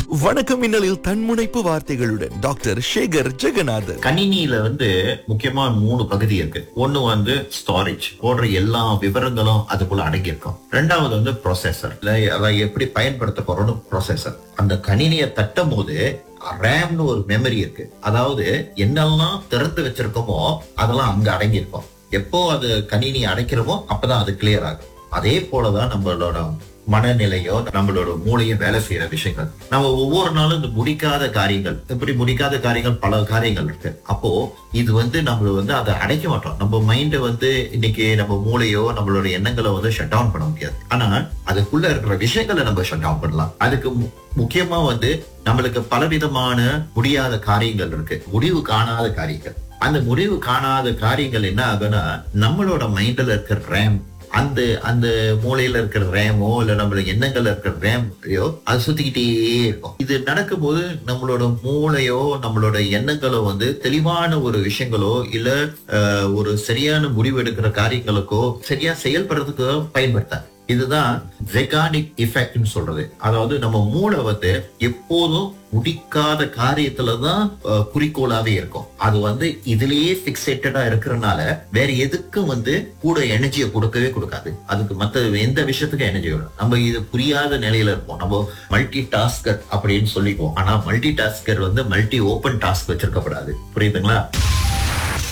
வணக்கம் மின்னலில் தன்முனைப்பு வார்த்தைகளுடன் டாக்டர் சேகர் ஜெகநாதன் கணினியில வந்து முக்கியமா மூணு பகுதி இருக்கு ஒண்ணு வந்து ஸ்டோரேஜ் போடுற எல்லா விவரங்களும் அதுக்குள்ள அடங்கியிருக்கும் ரெண்டாவது வந்து ப்ராசஸர் அதை எப்படி பயன்படுத்த போறோம்னு ப்ராசஸர் அந்த கணினியை தட்டும் போது ரேம்னு ஒரு மெமரி இருக்கு அதாவது என்னெல்லாம் திறந்து வச்சிருக்கோமோ அதெல்லாம் அங்க அடங்கியிருக்கும் எப்போ அது கணினி அடைக்கிறோமோ அப்பதான் அது கிளியர் ஆகும் அதே போலதான் நம்மளோட மனநிலையோ நம்மளோட மூளையும் வேலை செய்யற விஷயங்கள் நம்ம ஒவ்வொரு நாளும் இந்த முடிக்காத காரியங்கள் இப்படி முடிக்காத காரியங்கள் பல காரியங்கள் இருக்கு அப்போ இது வந்து நம்ம வந்து அதை அடைக்க மாட்டோம் நம்ம மைண்டை வந்து இன்னைக்கு நம்ம மூளையோ நம்மளோட எண்ணங்களை வந்து ஷட் டவுன் பண்ண முடியாது ஆனா அதுக்குள்ள இருக்கிற விஷயங்களை நம்ம ஷட் டவுன் பண்ணலாம் அதுக்கு மு- முக்கியமா வந்து நம்மளுக்கு பலவிதமான முடியாத காரியங்கள் இருக்கு முடிவு காணாத காரியங்கள் அந்த முடிவு காணாத காரியங்கள் என்ன ஆகும்னா நம்மளோட மைண்ட்ல இருக்கிற ரேம் அந்த அந்த மூளையில இருக்கிற ரேமோ இல்ல நம்மள எண்ணங்கள்ல இருக்கிற ரேமையோ அது சுத்திக்கிட்டே இருக்கும் இது நடக்கும்போது நம்மளோட மூளையோ நம்மளோட எண்ணங்களோ வந்து தெளிவான ஒரு விஷயங்களோ இல்ல அஹ், ஒரு சரியான முடிவு எடுக்கிற காரியங்களுக்கோ சரியா செயல்படுறதுக்கோ பயன்படுத்தாது இதுதான் ஜெகானிக் எஃபெக்ட்னு சொல்றது அதாவது நம்ம மூளை வந்து எப்போதும் முடிக்காத காரியத்துலதான் அஹ், குறிக்கோளாவே இருக்கும் அது வந்து இதுலயே பிக்சேட்டடா இருக்கிறனால வேற எதுக்கும் வந்து கூட எனர்ஜியை கொடுக்கவே கொடுக்காது அதுக்கு மத்த எந்த விஷயத்துக்கும் எனர்ஜி வரும் நம்ம இது புரியாத நிலையில இருப்போம் நம்ம மல்டி டாஸ்கர் அப்படின்னு சொல்லிக்குவோம் ஆனா மல்டி டாஸ்கர் வந்து மல்டி ஓபன் டாஸ்க் வச்சிருக்கப்படாது புரியுதுங்களா